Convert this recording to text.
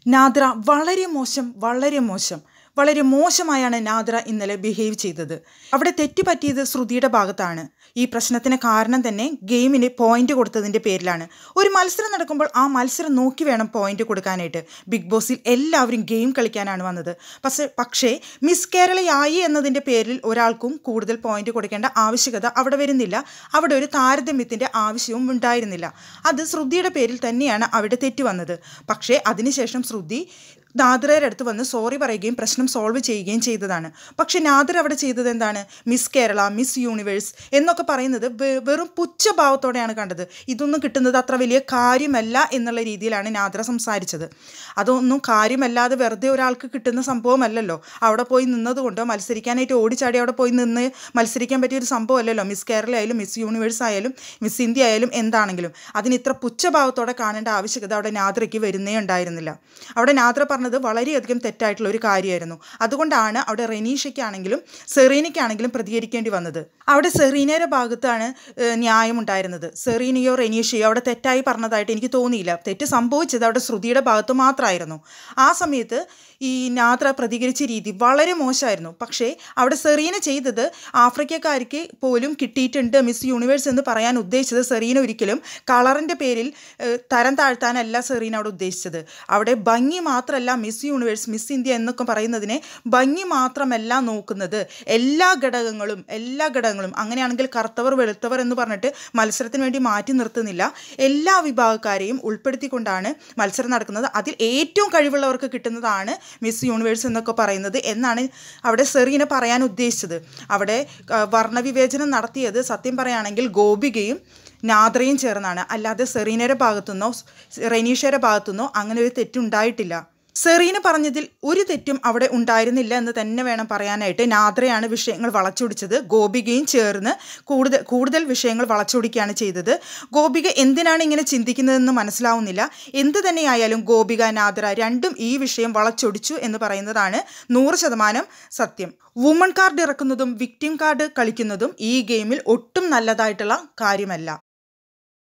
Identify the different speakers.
Speaker 1: നാദ്ര വളരെ മോശം വളരെ മോശം വളരെ മോശമായാണ് നാദ്ര ഇന്നലെ ബിഹേവ് ചെയ്തത് അവിടെ തെറ്റ് പറ്റിയത് ശ്രുതിയുടെ ഭാഗത്താണ് ഈ പ്രശ്നത്തിന് കാരണം തന്നെ ഗെയിമിന് പോയിന്റ് കൊടുത്തതിൻ്റെ പേരിലാണ് ഒരു മത്സരം നടക്കുമ്പോൾ ആ മത്സരം നോക്കി വേണം പോയിന്റ് കൊടുക്കാനായിട്ട് ബിഗ് ബോസിൽ എല്ലാവരും ഗെയിം കളിക്കാനാണ് വന്നത് പക്ഷേ പക്ഷേ മിസ് കേരളയായി എന്നതിൻ്റെ പേരിൽ ഒരാൾക്കും കൂടുതൽ പോയിന്റ് കൊടുക്കേണ്ട ആവശ്യകത അവിടെ വരുന്നില്ല അവിടെ ഒരു താരതമ്യത്തിൻ്റെ ആവശ്യവും ഉണ്ടായിരുന്നില്ല അത് ശ്രുതിയുടെ പേരിൽ തന്നെയാണ് അവിടെ തെറ്റ് വന്നത് പക്ഷേ അതിനുശേഷം ശ്രുതി നാദ്രയുടെ അടുത്ത് വന്ന് സോറി പറയുകയും പ്രശ്നം സോൾവ് ചെയ്യുകയും ചെയ്തതാണ് പക്ഷേ നാദ്ര അവിടെ ചെയ്തത് എന്താണ് മിസ് കേരള മിസ് യൂണിവേഴ്സ് എന്നൊക്കെ പറയുന്നത് വെ- വെറും പുച്ഛഭാവത്തോടെയാണ് കണ്ടത് ഇതൊന്നും കിട്ടുന്നത് അത്ര വലിയ കാര്യമല്ല എന്നുള്ള രീതിയിലാണ് നാദ്ര സംസാരിച്ചത് അതൊന്നും കാര്യമല്ലാതെ വെറുതെ ഒരാൾക്ക് കിട്ടുന്ന സംഭവമല്ലല്ലോ അവിടെ പോയി നിന്നതുകൊണ്ട് മത്സരിക്കാനായിട്ട് ഓടിച്ചാടി അവിടെ പോയി നിന്ന് മത്സരിക്കാൻ പറ്റിയ ഒരു സംഭവമല്ലല്ലോ മിസ് കേരള ആയാലും മിസ് യൂണിവേഴ്സ് ആയാലും മിസ് ഇന്ത്യ ആയാലും എന്താണെങ്കിലും അതിന് ഇത്ര പുച്ഛഭാവത്തോടെ കാണേണ്ട ആവശ്യകത അവിടെ നാദ്രയ്ക്ക് വരുന്നേ ഉണ്ടായിരുന്നില്ല അവിടെ നാദ്ര പറഞ്ഞത് വളരെയധികം തെറ്റായിട്ടുള്ള ഒരു കാര്യമായിരുന്നു അതുകൊണ്ടാണ് അവിടെ റെനീഷയ്ക്കാണെങ്കിലും സെറീനയ്ക്കാണെങ്കിലും പ്രതികരിക്കേണ്ടി വന്നത് അവിടെ സെറീനയുടെ ഭാഗത്താണ് ഏഹ്, ന്യായമുണ്ടായിരുന്നത് സെറീനയോ റെനീഷയോ അവിടെ തെറ്റായി പറഞ്ഞതായിട്ട് എനിക്ക് തോന്നിയില്ല തെറ്റ് സംഭവിച്ചത് അവിടെ ശ്രുതിയുടെ ഭാഗത്ത് മാത്രമായിരുന്നു ആ സമയത്ത് ഈ നാദ്ര പ്രതികരിച്ച രീതി വളരെ മോശമായിരുന്നു പക്ഷേ അവിടെ സെറീന ചെയ്തത് ആഫ്രിക്കക്കാർക്ക് പോലും കിട്ടിയിട്ടുണ്ട് മിസ് യൂണിവേഴ്സ് എന്ന് പറയാൻ ഉദ്ദേശിച്ചത് സെറീന ഒരിക്കലും കളറിൻ്റെ പേരിൽ ഏഹ്, തരം താഴ്ത്താനല്ല സെറീന അവിടെ ഉദ്ദേശിച്ചത് അവിടെ ഭംഗി മാത്രമല്ല മിസ് യൂണിവേഴ്സ് മിസ് ഇന്ത്യ എന്നൊക്കെ പറയുന്നതിനെ ഭംഗി മാത്രമല്ല നോക്കുന്നത് എല്ലാ ഘടകങ്ങളും എല്ലാ ഘടകങ്ങളും അങ്ങനെയാണെങ്കിൽ കറുത്തവർ വെളുത്തവർ എന്ന് പറഞ്ഞിട്ട് മത്സരത്തിന് വേണ്ടി മാറ്റി നിർത്തുന്നില്ല എല്ലാ വിഭാഗക്കാരെയും ഉൾപ്പെടുത്തിക്കൊണ്ടാണ് മത്സരം നടക്കുന്നത് അതിൽ ഏറ്റവും കഴിവുള്ളവർക്ക് കിട്ടുന്നതാണ് മിസ് യൂണിവേഴ്സ് എന്നൊക്കെ പറയുന്നത് എന്നാണ് അവിടെ സെറീന പറയാൻ ഉദ്ദേശിച്ചത് അവിടെ ആ, വർണ്ണവിവേചനം നടത്തിയത് സത്യം പറയുകയാണെങ്കിൽ ഗോപികയും നാദ്രയും ചേർന്നാണ് അല്ലാതെ സെറീനയുടെ ഭാഗത്തുനിന്നോ റെനീഷയുടെ ഭാഗത്തുനിന്നോ അങ്ങനെ ഒരു തെറ്റുണ്ടായിട്ടില്ല സെറീന പറഞ്ഞതിൽ ഒരു തെറ്റും അവിടെ ഉണ്ടായിരുന്നില്ല എന്ന് തന്നെ വേണം പറയാനായിട്ട് നാദ്രയാണ് വിഷയങ്ങൾ വളച്ചൊടിച്ചത് ഗോപികയും ചേർന്ന് കൂടുതൽ കൂടുതൽ വിഷയങ്ങൾ വളച്ചൊടിക്കുകയാണ് ചെയ്തത് ഗോപിക എന്തിനാണ് ഇങ്ങനെ ചിന്തിക്കുന്നതെന്ന് മനസ്സിലാവുന്നില്ല എന്ത് തന്നെയായാലും ഗോപിക നാദ്ര രണ്ടും ഈ വിഷയം വളച്ചൊടിച്ചു എന്ന് പറയുന്നതാണ് നൂറ് ശതമാനം സത്യം വുമൺ കാർഡ് ഇറക്കുന്നതും വിക്ടിം കാർഡ് കളിക്കുന്നതും ഈ ഗെയിമിൽ ഒട്ടും നല്ലതായിട്ടുള്ള കാര്യമല്ല